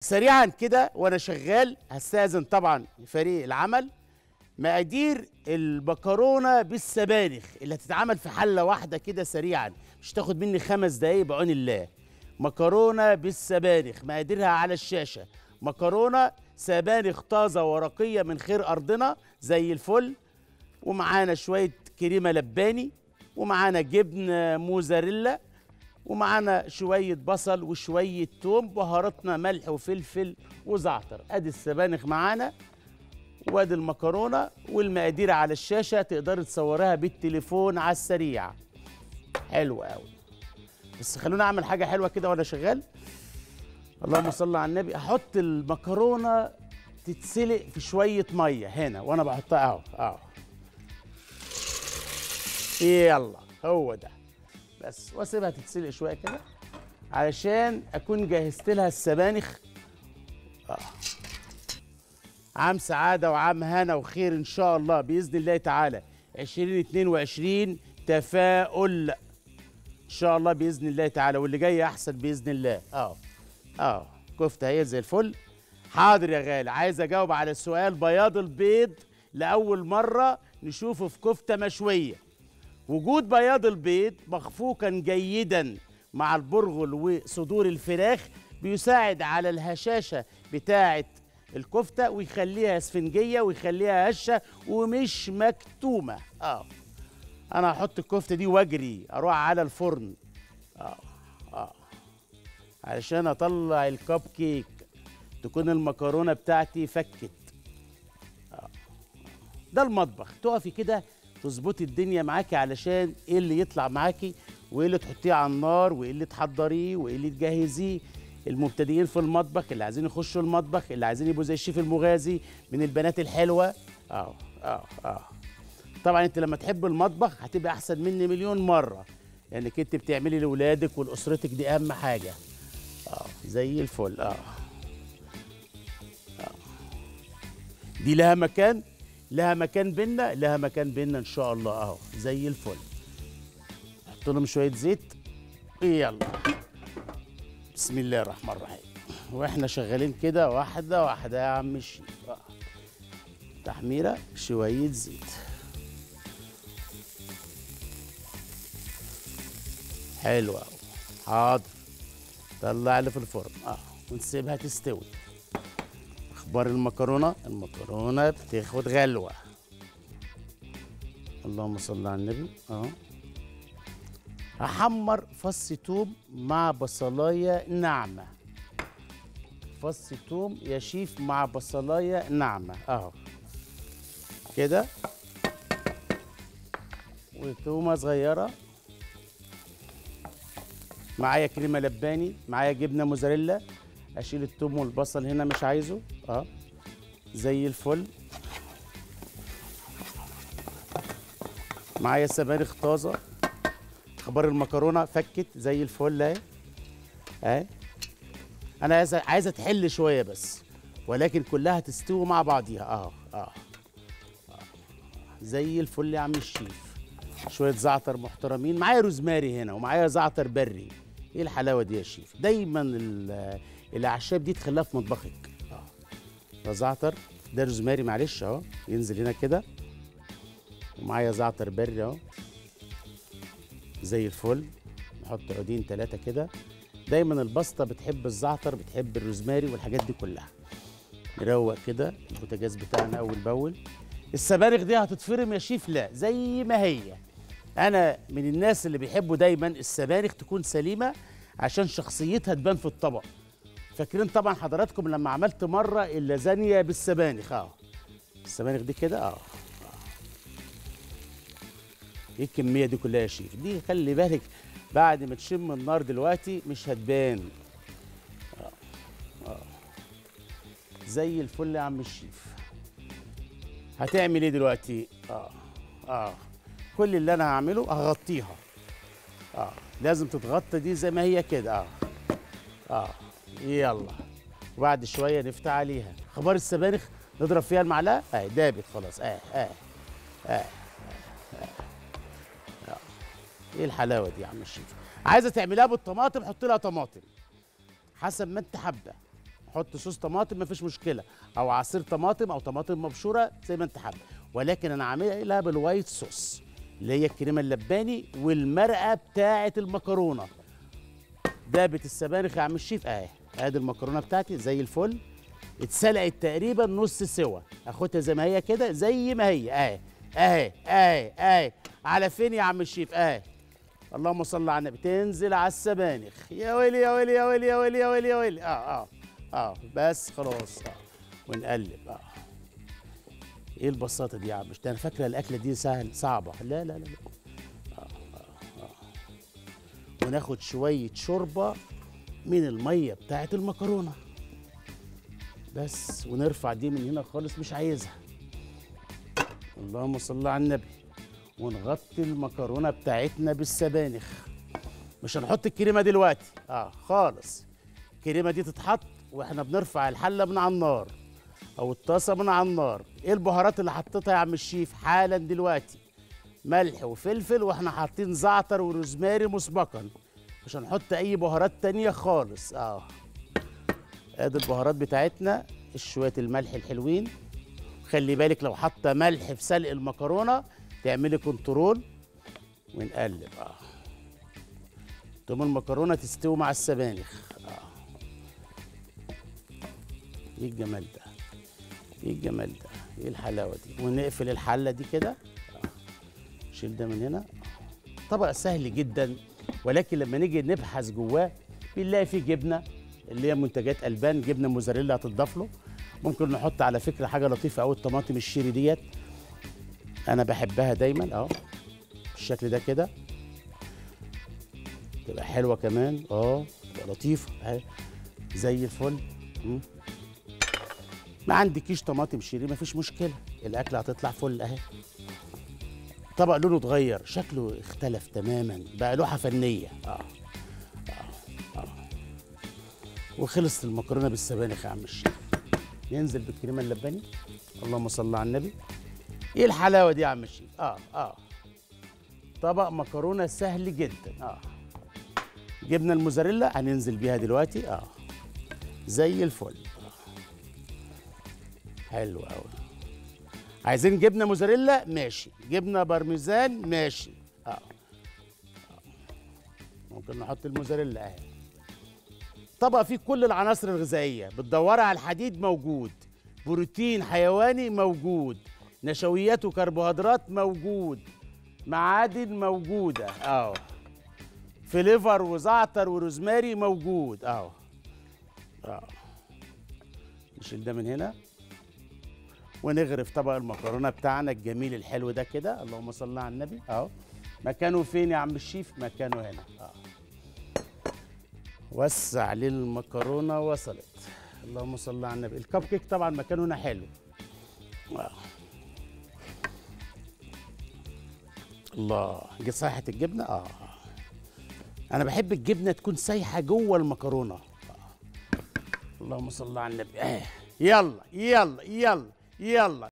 سريعا كده وانا شغال هستاذن طبعا فريق العمل مقادير المكرونه بالسبانخ اللي هتتعمل في حله واحده كده سريعا مش تاخد مني خمس دقايق بعون الله مكرونه بالسبانخ مقاديرها على الشاشه مكرونه سبانخ طازه ورقيه من خير ارضنا زي الفل ومعانا شويه كريمه لباني ومعانا جبن موزاريلا ومعانا شويه بصل وشويه توم بهاراتنا ملح وفلفل وزعتر ادي السبانخ معانا وادي المكرونه والمقادير على الشاشه تقدري تصوريها بالتليفون على السريع حلو قوي بس خلونا اعمل حاجه حلوه كده وانا شغال اللهم صل على النبي احط المكرونه تتسلق في شويه ميه هنا وانا بحطها اهو اهو يلا هو ده بس واسيبها تتسلق شويه كده علشان اكون جهزت لها السبانخ آه. عام سعاده وعام هنا وخير ان شاء الله باذن الله تعالى 2022 تفاؤل ان شاء الله باذن الله تعالى واللي جاي احسن باذن الله اه اه كفته هي زي الفل حاضر يا غالي عايز اجاوب على السؤال بياض البيض لاول مره نشوفه في كفته مشويه وجود بياض البيض مخفوقا جيدا مع البرغل وصدور الفراخ بيساعد على الهشاشه بتاعه الكفته ويخليها اسفنجيه ويخليها هشه ومش مكتومه اه انا هحط الكفته دي واجري اروح على الفرن اه اه علشان اطلع الكب كيك تكون المكرونه بتاعتي فكت آه. ده المطبخ تقفي كده تظبطي الدنيا معاكي علشان ايه اللي يطلع معاكي وايه اللي تحطيه على النار وايه اللي تحضريه وايه اللي تجهزيه المبتدئين في المطبخ اللي عايزين يخشوا المطبخ اللي عايزين يبقوا زي الشيف المغازي من البنات الحلوه اه اه اه طبعا انت لما تحب المطبخ هتبقى احسن مني مليون مره لانك انت بتعملي لاولادك ولاسرتك دي اهم حاجه اه زي الفل اه, آه. دي لها مكان لها مكان بينا لها مكان بينا ان شاء الله اهو زي الفل نحط لهم شويه زيت يلا بسم الله الرحمن الرحيم واحنا شغالين كده واحده واحده يا عم الشيف آه. تحميره شويه زيت حلو قوي حاضر طلع اللي في الفرن اه ونسيبها تستوي اخبار المكرونه المكرونه بتاخد غلوه اللهم صل على النبي اه هحمر فص توم مع بصلايه ناعمه فص توم يا شيف مع بصلايه ناعمه اهو كده وتومه صغيره معايا كريمه لباني معايا جبنه موزاريلا اشيل التوم والبصل هنا مش عايزه اه زي الفل معايا سبانخ طازه اخبار المكرونه فكت زي الفل اهي اهي انا عايزه عايزه تحل شويه بس ولكن كلها تستوي مع بعضيها اه اه زي الفل يا عم الشيف شويه زعتر محترمين معايا روزماري هنا ومعايا زعتر بري ايه الحلاوه دي يا شيف دايما ال- الاعشاب دي تخليها في مطبخك اه ده زعتر ده روزماري معلش اهو ينزل هنا كده ومعايا زعتر بري اهو زي الفل نحط عودين ثلاثه كده دايما البسطه بتحب الزعتر بتحب الروزماري والحاجات دي كلها نروق كده البوتاجاز بتاعنا اول باول السبانخ دي هتتفرم يا شيف لا زي ما هي انا من الناس اللي بيحبوا دايما السبانخ تكون سليمه عشان شخصيتها تبان في الطبق فاكرين طبعا حضراتكم لما عملت مره اللازانيا بالسبانخ اه السبانخ دي كده اه ايه الكميه دي كلها يا شيف دي خلي بالك بعد ما تشم النار دلوقتي مش هتبان آه. آه. زي الفل يا عم الشيف هتعمل ايه دلوقتي اه اه كل اللي انا هعمله هغطيها اه لازم تتغطى دي زي ما هي كده اه اه يلا وبعد شويه نفتح عليها اخبار السبانخ نضرب فيها المعلقه اه دابت خلاص اه اه اه, آه. آه. ايه الحلاوه دي يا عم الشيف عايزه تعمليها بالطماطم حط لها طماطم حسب ما انت حابه حط صوص طماطم مفيش مشكله او عصير طماطم او طماطم مبشوره زي ما انت حابب ولكن انا عاملها بالوايت صوص اللي هي الكريمه اللباني والمرقه بتاعه المكرونه دابت السبانخ يا عم الشيف اهي ادي المكرونه بتاعتي زي الفل اتسلقت تقريبا نص سوا اخدها زي ما هي كده زي ما هي اهي اهي اهي اهي على فين يا عم الشيف اهي اللهم صل على النبي تنزل على السبانخ يا ويلي يا ويلي يا ويلي يا ويلي يا ويلي يا ويلي اه اه اه بس خلاص اه ونقلب اه ايه البساطه دي يا عم مش ده انا فاكره الاكله دي سهل صعبه لا لا لا, لا. آه آه آه. وناخد شويه شوربه من الميه بتاعت المكرونه بس ونرفع دي من هنا خالص مش عايزها اللهم صل على النبي ونغطي المكرونه بتاعتنا بالسبانخ مش هنحط الكريمه دلوقتي اه خالص الكريمه دي تتحط واحنا بنرفع الحله من على النار او الطاسه من على النار ايه البهارات اللي حطيتها يا عم الشيف حالا دلوقتي ملح وفلفل واحنا حاطين زعتر وروزماري مسبقا مش هنحط اي بهارات تانية خالص اه ادي البهارات بتاعتنا شويه الملح الحلوين خلي بالك لو حاطه ملح في سلق المكرونه تعملي كنترول ونقلب اه تقوم المكرونه تستوي مع السبانخ اه ايه الجمال ده ايه الجمال ده ايه الحلاوه دي ونقفل الحله دي كده آه. شيل ده من هنا طبق سهل جدا ولكن لما نيجي نبحث جواه بنلاقي فيه جبنه اللي هي منتجات البان جبنه موزاريلا هتضاف له ممكن نحط على فكره حاجه لطيفه قوي الطماطم الشيري ديت انا بحبها دايما اهو بالشكل ده كده تبقى حلوه كمان اه تبقى لطيفه اهي زي الفل مم. ما عندكيش طماطم شيري مفيش مشكله الاكله هتطلع فل اهي طبق لونه اتغير شكله اختلف تماما بقى لوحه فنيه اه اه اه وخلصت المكرونه بالسبانخ يا عم الشيخ ننزل بالكريمه اللباني اللهم صل على النبي ايه الحلاوه دي يا عم الشيخ اه اه طبق مكرونه سهل جدا اه جبنا الموزاريلا هننزل بيها دلوقتي اه زي الفل آه. حلو قوي عايزين جبنه موزاريلا ماشي جبنه بارميزان ماشي اه, آه. ممكن نحط الموزاريلا اهي طبق فيه كل العناصر الغذائيه بتدوري على الحديد موجود بروتين حيواني موجود نشويات وكربوهيدرات موجود معادن موجوده اه فليفر وزعتر وروزماري موجود اهو اه نشيل ده من هنا ونغرف طبق المكرونه بتاعنا الجميل الحلو ده كده اللهم صل على النبي اهو مكانه فين يا عم الشيف مكانه هنا اه وسع للمكرونه وصلت اللهم صل على النبي الكب كيك طبعا مكانه هنا حلو آه. الله جت سايحه الجبنه اه انا بحب الجبنه تكون سايحه جوه المكرونه آه. اللهم صل على النبي آه. يلا يلا يلا يلا